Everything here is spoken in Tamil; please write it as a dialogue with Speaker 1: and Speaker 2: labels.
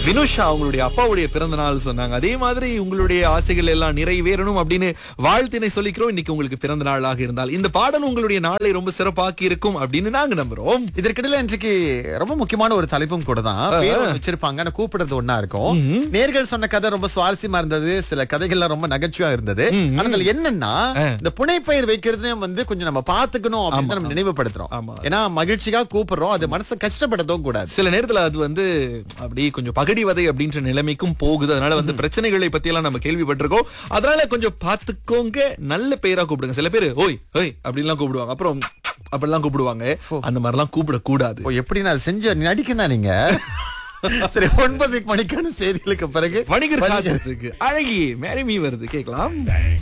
Speaker 1: வினுஷா அவங்களுடைய அப்பாவுடைய பிறந்த நாள் சொன்னாங்க அதே மாதிரி உங்களுடைய ஆசைகள் எல்லாம் நிறைவேறணும் அப்படின்னு வாழ்த்தினை சொல்லிக்கிறோம் இன்னைக்கு உங்களுக்கு பிறந்த நாளாக இருந்தால் இந்த பாடல் உங்களுடைய நாளை ரொம்ப சிறப்பாக்கி இருக்கும் அப்படின்னு நாங்க நம்புறோம்
Speaker 2: இதற்கிடையில இன்றைக்கு ரொம்ப முக்கியமான ஒரு தலைப்பும் கூட தான் பேர் ஒண்ணு வச்சிருப்பாங்க ஆனா கூப்பிடுறது ஒண்ணா இருக்கும் நேர்கள் சொன்ன கதை ரொம்ப சுவாரஸ்யமா இருந்தது சில கதைகள்லாம் ரொம்ப நகைச்சுவா இருந்தது ஆனா அதுல என்னன்னா இந்த புனைப்பெயர் வைக்கிறது வந்து கொஞ்சம் நம்ம பாத்துக்கணும் அப்படின்னு நம்ம நினைவுபடுத்துறோம்
Speaker 1: ஆமா.
Speaker 2: ஏன்னா மகிழ்ச்சியா கூப்பிடுறோம் அது மனசை கஷ்டப்படுத்தவும் கூடாது
Speaker 1: சில நேரத்துல அது வந்து அப்படி கொஞ்சம் பகடிவதை அப்படின்ற நிலைமைக்கும் போகுது அதனால வந்து பிரச்சனைகளை பத்தி எல்லாம் நம்ம கேள்விப்பட்டிருக்கோம் அதனால கொஞ்சம் பாத்துக்கோங்க நல்ல பெயரா கூப்பிடுங்க சில பேரு ஓய் ஓய் அப்படின்லாம் கூப்பிடுவாங்க அப்புறம் அப்படிலாம் கூப்பிடுவாங்க அந்த மாதிரிலாம் கூப்பிட கூடாது
Speaker 2: ஓ எப்படி நான் செஞ்ச நடிக்கணும் நீங்க சரி ஒன்பது மணிக்கான செய்திகளுக்கு பிறகு
Speaker 1: வணிகர் காத்திருக்கு அழகி மேரி மீ வருது கேட்கலாம்